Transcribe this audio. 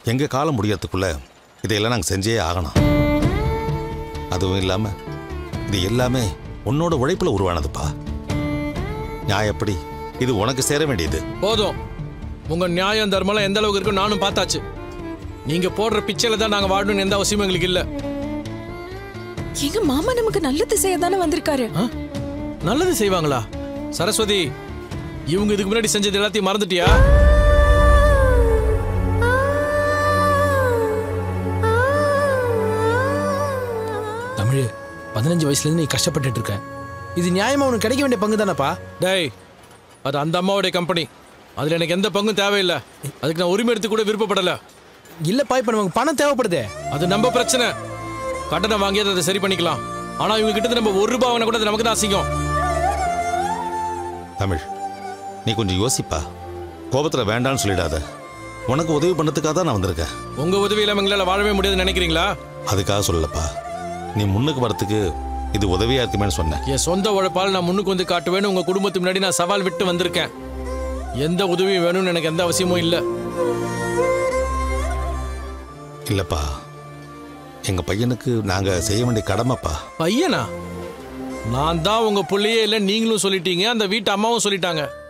எங்க காலம் முடியறதுக்குள்ள இதையெல்லாம் நாங்கள் செஞ்சே ஆகணும் அதுவும் இல்லாம இது எல்லாமே உன்னோட உழைப்புல உருவானதுப்பா நியாயப்படி இது உனக்கு சேர வேண்டியது போதும் உங்க நியாயம் தர்மம்லாம் எந்த அளவுக்கு இருக்கும் நானும் பார்த்தாச்சு நீங்க போடுற பிச்சையில தான் நாங்க வாழணும்னு எந்த அவசியமும் எங்களுக்கு இல்ல எங்க மாமா நமக்கு நல்லது செய்ய தானே வந்திருக்காரு ஆ? நல்லது செய்வாங்களா சரஸ்வதி இவங்க இதுக்கு முன்னாடி செஞ்சது எல்லாத்தையும் மறந்துட்டியா தமிழ் பதினஞ்சு வயசுல இருந்து நீ கஷ்டப்பட்டுட்டு இருக்க இது நியாயமா உனக்கு கிடைக்க வேண்டிய பங்கு தானப்பா டேய் அது அந்த அம்மாவுடைய கம்பெனி அதுல எனக்கு எந்த பங்கும் தேவையில்லை அதுக்கு நான் உரிமை எடுத்து கூட விருப்பப்படல இல்லப்பா இப்ப நமக்கு பணம் தேவைப்படுதே அது நம்ம பிரச்சனை கடனை வாங்கியதை அதை சரி பண்ணிக்கலாம் ஆனா இவங்க கிட்ட இருந்து நம்ம ஒரு ரூபாய் வாங்கினா கூட அது நமக்கு தான் அசிங்கம் தமிழ் நீ கொஞ்சம் யோசிப்பா கோபத்துல வேண்டான்னு சொல்லிடாத உனக்கு உதவி பண்ணதுக்காக தான் நான் வந்திருக்கேன் உங்க உதவி இல்லாம எங்களால வாழவே முடியாதுன்னு நினைக்கிறீங்களா அதுக்காக சொல்லலப்பா நீ முன்னுக்கு வரத்துக்கு இது உதவியா இருக்குமேன்னு சொன்னேன் என் சொந்த உழைப்பால் நான் முன்னுக்கு வந்து காட்டுவேன்னு உங்க குடும்பத்து முன்னாடி நான் சவால் விட்டு வந்திருக்கேன் எந்த உதவியும் வேணும்னு எனக்கு எந்த அவசியமும் இல்லை இல்லப்பா எங்க பையனுக்கு நாங்க செய்ய வேண்டிய கடமைப்பா பையனா நான் தான் உங்க புள்ளையே இல்லை நீங்களும் சொல்லிட்டீங்க அந்த வீட்டு அம்மாவும் சொல்லிட்டாங்க